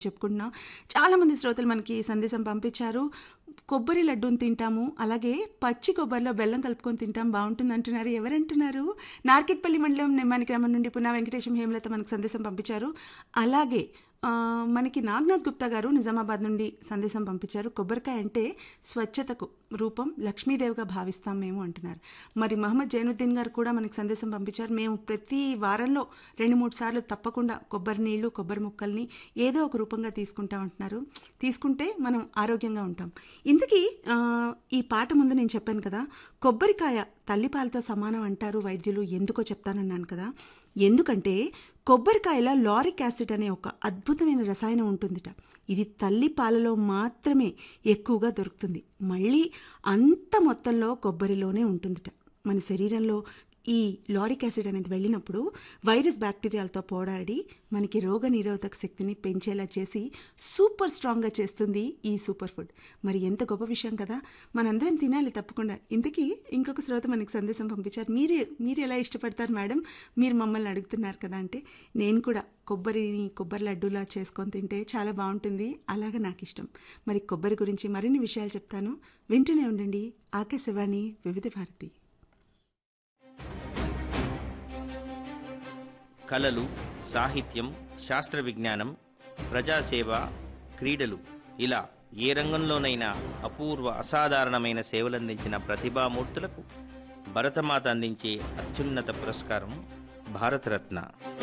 చెప్పుకుంటున్నాం చాలామంది శ్రోతలు మనకి సందేశం పంపించారు కొబ్బరి లడ్డూని తింటాము అలాగే పచ్చి కొబ్బరిలో బెల్లం కలుపుకొని తింటాం బాగుంటుంది అంటున్నారు ఎవరంటున్నారు నార్కెట్పల్లి మండలం నిమ్మాని గ్రామం నుండి పునా వెంకటేశం హేమలత మనకు సందేశం పంపించారు అలాగే ఆ, మనకి నాగ్నాథ్ గుప్తా గారు నిజామాబాద్ నుండి సందేశం పంపించారు కొబ్బరికాయ అంటే స్వచ్ఛతకు రూపం లక్ష్మీదేవిగా భావిస్తాం మేము అంటున్నారు మరి మహమ్మద్ జైనుద్దీన్ గారు కూడా మనకి సందేశం పంపించారు మేము ప్రతి వారంలో రెండు మూడు సార్లు తప్పకుండా కొబ్బరి నీళ్లు కొబ్బరి ముక్కల్ని ఏదో ఒక రూపంగా తీసుకుంటాం అంటున్నారు తీసుకుంటే మనం ఆరోగ్యంగా ఉంటాం ఇంతకీ ఆ, ఈ పాట ముందు నేను చెప్పాను కదా కొబ్బరికాయ తల్లిపాలతో సమానం అంటారు వైద్యులు ఎందుకో చెప్తానన్నాను కదా ఎందుకంటే కొబ్బరికాయలో లారిక్ యాసిడ్ అనే ఒక అద్భుతమైన రసాయనం ఉంటుందిట ఇది తల్లి పాలలో మాత్రమే ఎక్కువగా దొరుకుతుంది మళ్ళీ అంత మొత్తంలో కొబ్బరిలోనే ఉంటుందిట మన శరీరంలో ఈ లారిక్ యాసిడ్ అనేది వెళ్ళినప్పుడు వైరస్ బ్యాక్టీరియాలతో పోరాడి మనకి రోగ నిరోధక శక్తిని పెంచేలా చేసి సూపర్ స్ట్రాంగ్గా చేస్తుంది ఈ సూపర్ ఫుడ్ మరి ఎంత గొప్ప విషయం కదా మనందరం తినాలి తప్పకుండా ఇంతకీ ఇంకొక శ్రోత మనకి సందేశం పంపించారు మీరే మీరు ఎలా ఇష్టపడతారు మేడం మీరు మమ్మల్ని అడుగుతున్నారు కదా అంటే నేను కూడా కొబ్బరిని కొబ్బరి లడ్డూలా చేసుకొని తింటే చాలా బాగుంటుంది అలాగా నాకు ఇష్టం మరి కొబ్బరి గురించి మరిన్ని విషయాలు చెప్తాను వింటూనే ఉండండి ఆకాశవాణి వివిధ భారతి కళలు సాహిత్యం శాస్త్ర విజ్ఞానం ప్రజాసేవ క్రీడలు ఇలా ఏ రంగంలోనైనా అపూర్వ అసాధారణమైన సేవలందించిన ప్రతిభామూర్తులకు భరతమాత అందించే అత్యున్నత పురస్కారం భారతరత్న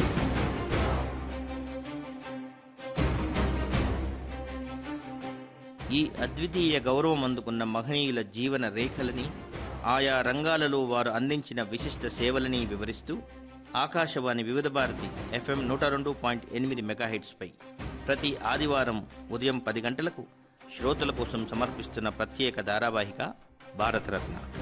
ఈ అద్వితీయ గౌరవం అందుకున్న మహనీయుల జీవన రేఖలని ఆయా రంగాలలో వారు అందించిన విశిష్ట సేవలని వివరిస్తూ ఆకాశవాణి వివిధ భారతి ఎఫ్ఎం నూట రెండు పాయింట్ ఎనిమిది మెగాహెట్స్పై ప్రతి ఆదివారం ఉదయం పది గంటలకు శ్రోతల కోసం సమర్పిస్తున్న ప్రత్యేక ధారావాహిక భారతరత్న